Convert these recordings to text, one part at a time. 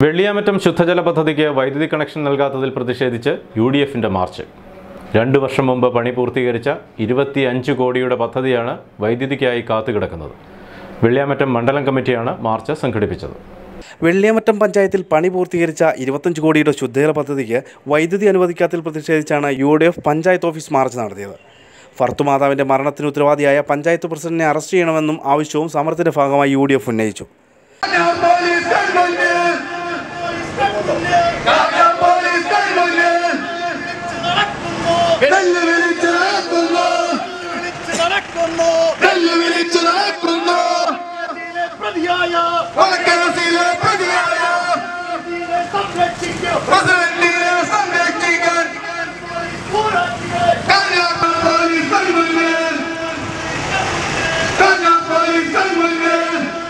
വെള്ളിയാമറ്റം ശുദ്ധജല പദ്ധതിക്ക് വൈദ്യുതി കണക്ഷൻ നൽകാത്തതിൽ പ്രതിഷേധിച്ച് യു ഡി എഫിൻ്റെ മാർച്ച് രണ്ട് വർഷം മുമ്പ് പണി പൂർത്തീകരിച്ച ഇരുപത്തിയഞ്ച് കോടിയുടെ പദ്ധതിയാണ് വൈദ്യുതിക്കായി കാത്തുകിടക്കുന്നത് വെള്ളിയാമറ്റം മണ്ഡലം കമ്മിറ്റിയാണ് മാർച്ച് സംഘടിപ്പിച്ചത് വെള്ളിയമറ്റം പഞ്ചായത്തിൽ പണി പൂർത്തീകരിച്ച ഇരുപത്തഞ്ച് കോടിയുടെ ശുദ്ധജല പദ്ധതിക്ക് വൈദ്യുതി അനുവദിക്കാത്തതിൽ പ്രതിഷേധിച്ചാണ് U D F panchayat office march നടത്തിയത് ഫർത്തുമാതാവിന്റെ മരണത്തിന് ഉത്തരവാദിയായ പഞ്ചായത്ത് പ്രസിഡന്റിനെ അറസ്റ്റ് ചെയ്യണമെന്നും ആവശ്യവും സമരത്തിന്റെ ഭാഗമായി യു ഡി എഫ് ഉന്നയിച്ചു കാക്കാം പോലീസ് കൺമുന്നിൽ കാക്കാം പോലീസ് കൺമുന്നിൽ നെല്ല് വിളിച്ച് നടക്കുന്നു നെല്ല് വിളിച്ച് നടക്കുന്നു കൊലക്കേസിലെ പ്രതിയായ പ്രസിഡന്റിനെ സംരക്ഷിക്കാൻ കാക്കാം പോലീസ് കൺമുന്നിൽ കാക്കാം പോലീസ് കൺമുന്നിൽ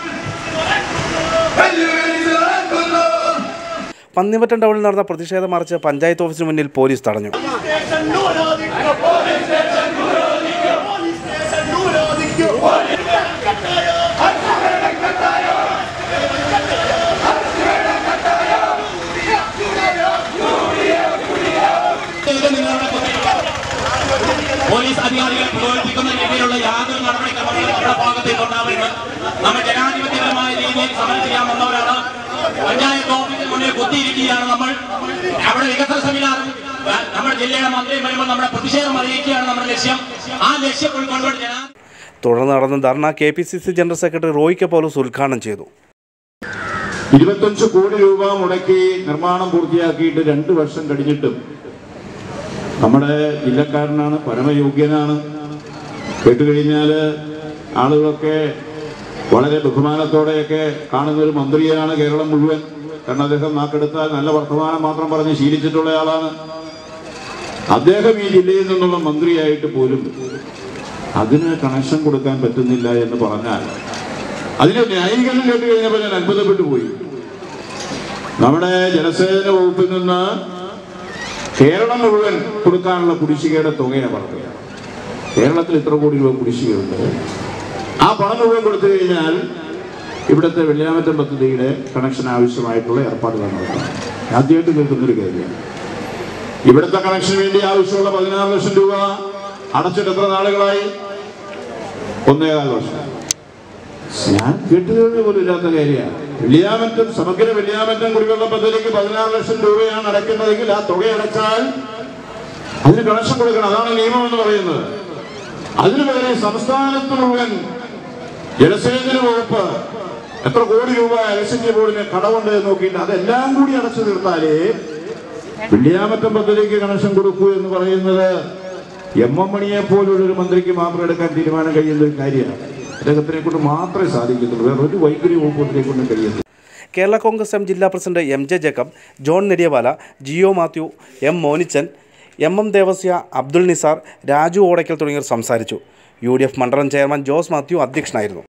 നെല്ല് വിളിച്ച് നടക്കുന്നു പന്നിമറ്റം ടൗണിൽ നടന്ന പ്രതിഷേധ മാർച്ച് പഞ്ചായത്ത് ഓഫീസിന് മുന്നിൽ പോലീസ് തടഞ്ഞു പോലീസ് അധികാരികൾ പ്രകോപിപ്പിക്കുന്ന രീതിയിലുള്ള യാതൊരു നടപടിക്രമങ്ങളും നമ്മുടെ ഭാഗത്തേക്ക് ഉണ്ടാവരുത് നമ്മൾ ജനാധിപത്യപരമായ രീതിയിൽ സമരം ചെയ്യാൻ വന്നവരാണ് പഞ്ചായത്ത് ഓഫീസിന് മുന്നിൽ കുത്തിയിരിക്കുകയാണ് നമ്മൾ അവിടെ വികസന സെമിനാറും അഹ് നമ്മുടെ ജില്ലയുടെ മന്ത്രിയും വരുമ്പോൾ നമ്മുടെ പ്രതിഷേധം അറിയിക്കുകയാണ് നമ്മുടെ ലക്ഷ്യം ആ ലക്ഷ്യം ഉൾക്കൊണ്ടുകൊണ്ട് ജനാ തുടർന്ന് നടന്ന dharna K P C C general secretary റോയിക്ക പൗലോസ് ഉദ്ഘാടനം ചെയ്തു ഇരുപത്തഞ്ച് കോടി രൂപ മുടക്കി നിർമ്മാണം പൂർത്തിയാക്കിയിട്ട് രണ്ട് വർഷം കഴിഞ്ഞിട്ടും നമ്മുടെ ജില്ലക്കാരനാണ് പരമയോഗ്യനാണ് കേട്ടുകഴിഞ്ഞാൽ ആളുകളൊക്കെ വളരെ ബഹുമാനത്തോടെയൊക്കെ കാണുന്ന ഒരു മന്ത്രിയാണ് കേരളം മുഴുവൻ കാരണം അദ്ദേഹം നാക്കെടുത്താൽ നല്ല വർത്തമാനം മാത്രം പറഞ്ഞ് ശീലിച്ചിട്ടുള്ള ആളാണ് അദ്ദേഹം ഈ ജില്ലയിൽ നിന്നുള്ള മന്ത്രിയായിട്ട് പോലും അതിന് കണക്ഷൻ കൊടുക്കാൻ പറ്റുന്നില്ല എന്ന് പറഞ്ഞാൽ അതിന് ന്യായീകരണം കേട്ട് കഴിഞ്ഞപ്പോൾ ഞാൻ അത്ഭുതപ്പെട്ടു പോയി നമ്മുടെ ജലസേചന വകുപ്പിൽ നിന്ന് കേരളം മുഴുവൻ കൊടുക്കാനുള്ള കുടിശ്ശികയുടെ തുകയാണ് പറഞ്ഞത് കേരളത്തിൽ ഇത്ര കോടി രൂപ കുടിശ്ശികയുണ്ട് ആ പണം മുഴുവൻ കൊടുത്തു കഴിഞ്ഞാൽ ഇവിടുത്തെ വെള്ളിയാമറ്റം പദ്ധതിയുടെ കണക്ഷൻ ആവശ്യമായിട്ടുള്ള ഏർപ്പാടുകൾ നടത്താം ആദ്യമായിട്ട് കേൾക്കുന്നൊരു കാര്യമാണ് ഇവിടുത്തെ കണക്ഷന് വേണ്ടി ആവശ്യമുള്ള പതിനാറ് ലക്ഷം രൂപ അടച്ചിട്ട് എത്ര നാളുകളായി ഒന്നേകാൽ വർഷം ഞാൻ കേട്ടുകേൾവി പോലും ഇല്ലാത്ത കാര്യമാണ് വെള്ളിയാമറ്റം സമഗ്ര വെള്ളിയാമറ്റം കുടിവെള്ള പദ്ധതിക്ക് പതിനാറ് ലക്ഷം രൂപയാണ് അടയ്ക്കുന്നതെങ്കിൽ ആ തുക അടച്ചാൽ അതിന് കണക്ഷൻ കൊടുക്കണം അതാണ് നിയമം എന്ന് പറയുന്നത് അതിനു പകരം സംസ്ഥാനത്ത് മുഴുവൻ ജലസേചന വകുപ്പ് എത്ര കോടി രൂപ ഇലക്ട്രിസിറ്റി ബോർഡിന് കടമുണ്ട് എന്ന് നോക്കിയിട്ട് അതെല്ലാം കൂടി അടച്ചു തീർത്താലേ വെള്ളിയാമറ്റം പദ്ധതിക്ക് കണക്ഷൻ കൊടുക്കൂ എന്ന് പറയുന്നത് എം എം മണിയെ പോലുള്ള ഒരു മന്ത്രിക്ക് മാത്രം എടുക്കാൻ തീരുമാനം കഴിയുന്ന ഒരു കാര്യമാണ് അദ്ദേഹത്തിനെ കൊണ്ട് മാത്രമേ സാധിക്കത്തുള്ളൂ വേറെ ഒരു വൈദ്യുതി വകുപ്പിനെ കൊണ്ടും കഴിയത്തില്ല കേരള കോൺഗ്രസ് എം ജില്ലാ president M J Jacob John Nediyavala Jio Mathew M Monichan M M Devasya Abdul Nisar Raju Odackal തുടങ്ങിയവർ സംസാരിച്ചു യു ഡി എഫ് മണ്ഡലം ചെയർമാൻ ജോസ് മാത്യു അധ്യക്ഷനായിരുന്നു